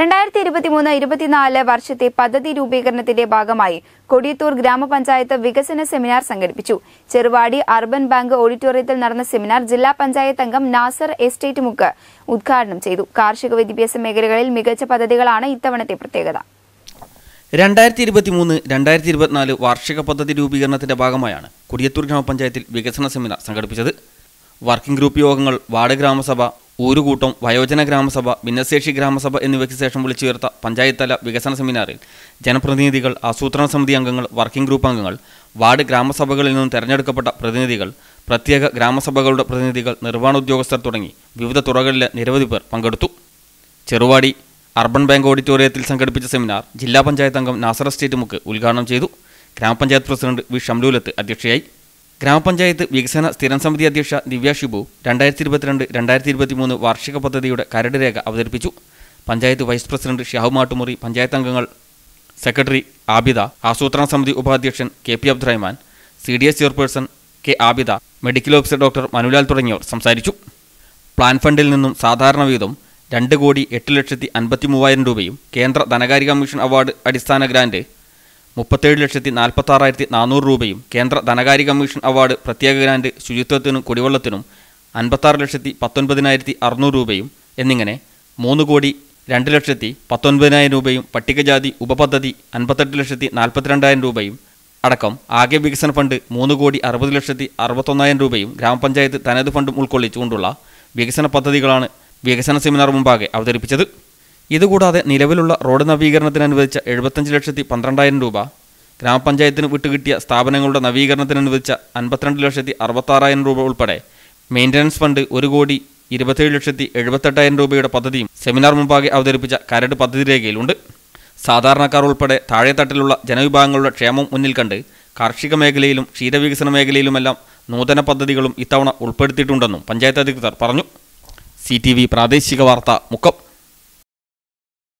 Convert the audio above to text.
രണ്ടായിരത്തി ഇരുപത്തിമൂന്ന് ഇരുപത്തിനാല് വർഷത്തെ പദ്ധതി രൂപീകരണത്തിന്റെ ഭാഗമായി കൊടിയത്തൂർ ഗ്രാമപഞ്ചായത്ത് വികസന സെമിനാർ സംഘടിപ്പിച്ചു ചെറുവാടി അർബൻ ബാങ്ക് ഓഡിറ്റോറിയത്തിൽ നടന്ന സെമിനാർ ജില്ലാ പഞ്ചായത്ത് അംഗം നാസർ എസ്റ്റേറ്റ് മുക്ക് ഉദ്ഘാടനം ചെയ്തു കാർഷിക വിദ്യാഭ്യാസ മേഖലകളിൽ മികച്ച പദ്ധതികളാണ് ഇത്തവണത്തെ പ്രത്യേകത രണ്ടായിരത്തി ഇരുപത്തി മൂന്ന് രണ്ടായിരത്തി ഇരുപത്തിനാല് വാർഷിക പദ്ധതി രൂപീകരണത്തിന്റെ ഭാഗമായാണ് കൊടിയത്തൂർ ഗ്രാമപഞ്ചായത്തിൽ വികസന സെമിനാർ സംഘടിപ്പിച്ചത് വർക്കിംഗ് ഗ്രൂപ്പ് യോഗങ്ങൾ വാർഡ് ഗ്രാമസഭ ഊരുകൂട്ടം വയോജന ഗ്രാമസഭ ഭിന്നശേഷി ഗ്രാമസഭ എന്നിവയ്ക്ക് ശേഷം വിളിച്ചു ചേർത്ത പഞ്ചായത്ത് തല വികസന സെമിനാറിൽ ജനപ്രതിനിധികൾ ആസൂത്രണ സമിതി അംഗങ്ങൾ വർക്കിംഗ് ഗ്രൂപ്പ് അംഗങ്ങൾ വാർഡ് ഗ്രാമസഭകളിൽ നിന്നും തെരഞ്ഞെടുക്കപ്പെട്ട പ്രതിനിധികൾ പ്രത്യേക ഗ്രാമസഭകളുടെ പ്രതിനിധികൾ നിർവ്വഹണ ഉദ്യോഗസ്ഥർ തുടങ്ങി വിവിധ തുറകളിലെ നിരവധി പേർ പങ്കെടുത്തു ചെറുവാടി അർബൻ ബാങ്ക് ഓഡിറ്റോറിയത്തിൽ സംഘടിപ്പിച്ച സെമിനാർ ജില്ലാ പഞ്ചായത്ത് അംഗം നാസർ എസ്റ്റേറ്റ് മുക്ക് ഉദ്ഘാടനം ചെയ്തു ഗ്രാമപഞ്ചായത്ത് പ്രസിഡന്റ് വി ഷംലൂലത്ത് അധ്യക്ഷയായി ഗ്രാമപഞ്ചായത്ത് വികസന സ്ഥിരം സമിതി അധ്യക്ഷ ദിവ്യ ഷിബു രണ്ടായിരത്തി ഇരുപത്തിരണ്ട് രണ്ടായിരത്തി ഇരുപത്തി മൂന്ന് വാർഷിക പദ്ധതിയുടെ കരട് രേഖ അവതരിപ്പിച്ചു പഞ്ചായത്ത് വൈസ് പ്രസിഡന്റ് ഷാഹു മാട്ടുമുറി പഞ്ചായത്ത് അംഗങ്ങൾ സെക്രട്ടറി ആബിദ ആസൂത്രണ സമിതി ഉപാധ്യക്ഷൻ K P Abdurahman C D S chairperson K Abida medical officer doctor Manulal തുടങ്ങിയവർ സംസാരിച്ചു പ്ലാൻ ഫണ്ടിൽ നിന്നും സാധാരണ വീതം രണ്ട് കോടി എട്ട് ലക്ഷത്തി അൻപത്തി മൂവായിരം രൂപയും കേന്ദ്ര ധനകാര്യ കമ്മീഷൻ അവാർഡ് അടിസ്ഥാന ഗ്രാന്റ് മുപ്പത്തേഴ് ലക്ഷത്തി നാൽപ്പത്താറായിരത്തി നാനൂറ് രൂപയും കേന്ദ്ര ധനകാര്യ കമ്മീഷൻ അവാർഡ് പ്രത്യേക ഗ്രാന്റ് ശുചിത്വത്തിനും കുടിവെള്ളത്തിനും അൻപത്താറ് ലക്ഷത്തി പത്തൊൻപതിനായിരത്തി അറുന്നൂറ് രൂപയും എന്നിങ്ങനെ മൂന്ന് കോടി രണ്ട് ലക്ഷത്തി പത്തൊൻപതിനായിരം രൂപയും പട്ടികജാതി ഉപപദ്ധതി അൻപത്തെട്ട് ലക്ഷത്തി നാൽപ്പത്തിരണ്ടായിരം രൂപയും അടക്കം ആകെ വികസന ഫണ്ട് മൂന്ന് കോടി അറുപത് ലക്ഷത്തി അറുപത്തൊന്നായിരം രൂപയും ഗ്രാമപഞ്ചായത്ത് തനത് ഫണ്ടും ഉൾക്കൊള്ളിച്ചുകൊണ്ടുള്ള വികസന പദ്ധതികളാണ് വികസന സെമിനാർ മുമ്പാകെ അവതരിപ്പിച്ചത് ഇതുകൂടാതെ നിലവിലുള്ള റോഡ് നവീകരണത്തിന് അനുവദിച്ച എഴുപത്തഞ്ച് ലക്ഷത്തി പന്ത്രണ്ടായിരം രൂപ ഗ്രാമപഞ്ചായത്തിന് വിട്ടുകിട്ടിയ സ്ഥാപനങ്ങളുടെ നവീകരണത്തിന് അനുവദിച്ച അൻപത്തിരണ്ട് ലക്ഷത്തി അറുപത്താറായിരം രൂപ ഉൾപ്പെടെ മെയിൻ്റനൻസ് ഫണ്ട് ഒരു കോടി ഇരുപത്തേഴ് ലക്ഷത്തി എഴുപത്തെട്ടായിരം രൂപയുടെ പദ്ധതിയും സെമിനാർ മുമ്പാകെ അവതരിപ്പിച്ച കരട് പദ്ധതി രേഖയിലുണ്ട് സാധാരണക്കാർ ഉൾപ്പെടെ താഴെത്തട്ടിലുള്ള ജനവിഭാഗങ്ങളുടെ ക്ഷേമം മുന്നിൽ കണ്ട് കാർഷിക മേഖലയിലും ക്ഷീരവികസന മേഖലയിലുമെല്ലാം നൂതന പദ്ധതികളും ഇത്തവണ ഉൾപ്പെടുത്തിയിട്ടുണ്ടെന്നും പഞ്ചായത്ത് അധികൃതർ പറഞ്ഞു സി പ്രാദേശിക വാർത്ത മുക്കം